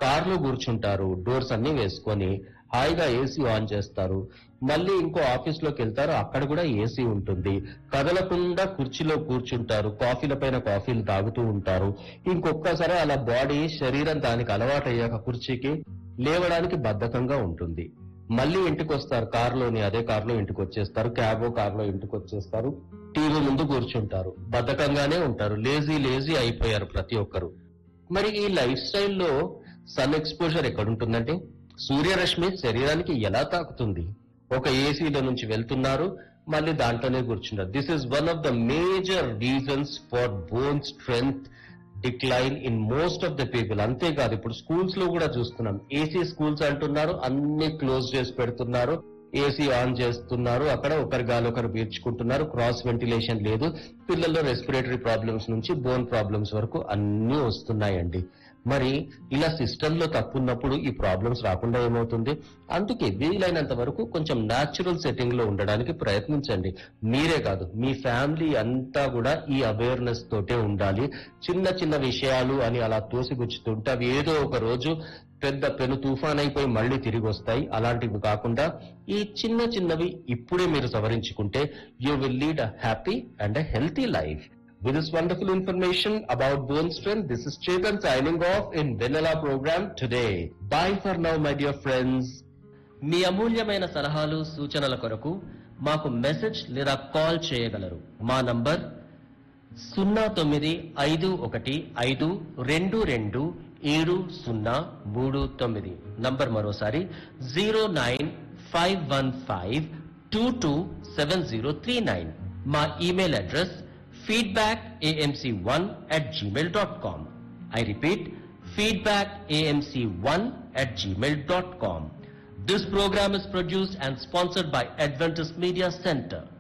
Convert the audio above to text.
కార్లో కూర్చుంటారు డోర్స్ అన్ని వేసుకొని హాయిగా ఏసీ ఆన్ చేస్తారు మళ్ళీ ఇంకో ఆఫీస్ లోకి వెళ్తారు అక్కడ కూడా ఏసీ ఉంటుంది కదలకుండా కుర్చీలో కూర్చుంటారు కాఫీల పైన కాఫీలు తాగుతూ ఉంటారు ఇంకొక్కసారి అలా బాడీ శరీరం దానికి అలవాటు అయ్యాక కుర్చీకి లేవడానికి బద్ధకంగా ఉంటుంది మళ్ళీ ఇంటికి వస్తారు కారులోని అదే కారులో ఇంటికి వచ్చేస్తారు క్యాబో కారులో ఇంటికి వచ్చేస్తారు టీవీ ముందు కూర్చుంటారు బద్ధకంగానే ఉంటారు లేజీ లేజీ అయిపోయారు ప్రతి ఒక్కరు మరి ఈ లైఫ్ స్టైల్లో సన్ ఎక్స్పోజర్ ఎక్కడుంటుందంటే సూర్యరశ్మి శరీరానికి ఎలా తాకుతుంది ఒక ఏసీలో నుంచి వెళ్తున్నారు మళ్ళీ దాంట్లోనే కూర్చున్నారు this is one of the major reasons for bone strength decline in most of the people అంతేకాదు ఇప్పుడు స్కూల్స్ లో కూడా చూస్తున్నాం ఏసీ స్కూల్స్ అంటున్నారు అన్ని క్లోజ్ చేసి పెడుతున్నారు ఏసీ ఆన్ చేస్తున్నారు అక్కడ ఒకరి గాలి ఒకరు పీల్చుకుంటున్నారు క్రాస్ వెంటిలేషన్ లేదు పిల్లల్లో రెస్పిరేటరీ ప్రాబ్లమ్స్ నుంచి బోన్ ప్రాబ్లమ్స్ వరకు అన్ని వస్తున్నాయండి మరి ఇలా సిస్టమ్ లో తప్పు ఉన్నప్పుడు ఈ ప్రాబ్లమ్స్ రాకుండా ఏమవుతుంది అందుకే వీలైనంత వరకు కొంచెం న్యాచురల్ సెట్టింగ్ లో ఉండడానికి ప్రయత్నించండి మీరే కాదు మీ ఫ్యామిలీ అంతా కూడా ఈ అవేర్నెస్ తోటే ఉండాలి చిన్న చిన్న విషయాలు అని అలా తోసిగుచ్చుతుంటే అవి ఏదో ఒక రోజు పెద్ద పెను తుఫాన్ అయిపోయి మళ్ళీ తిరిగి వస్తాయి అలాంటివి కాకుండా ఈ చిన్న చిన్నవి ఇప్పుడే మీరు సవరించుకుంటే you will lead a happy and a healthy life With this wonderful information about bone strength, this is Chetan signing off in Vanilla program today. Bye for now, my dear friends. మీ అమూల్యమైన సలహాలు సూచనల కొరకు మాకు message లేదా call చేయగలరు మా number సున్నా తొమ్మిది ఐదు ఒకటి ఐదు రెండు రెండు ఏడు సున్నా మూడు తొమ్మిది నంబర్ మరోసారి zero nine five one five two two seven zero three nine మా email address feedback AMC one at Gmail dot com I repeat feedback amc1 at gmail.com. This program is produced and sponsored by Adventist Media Center.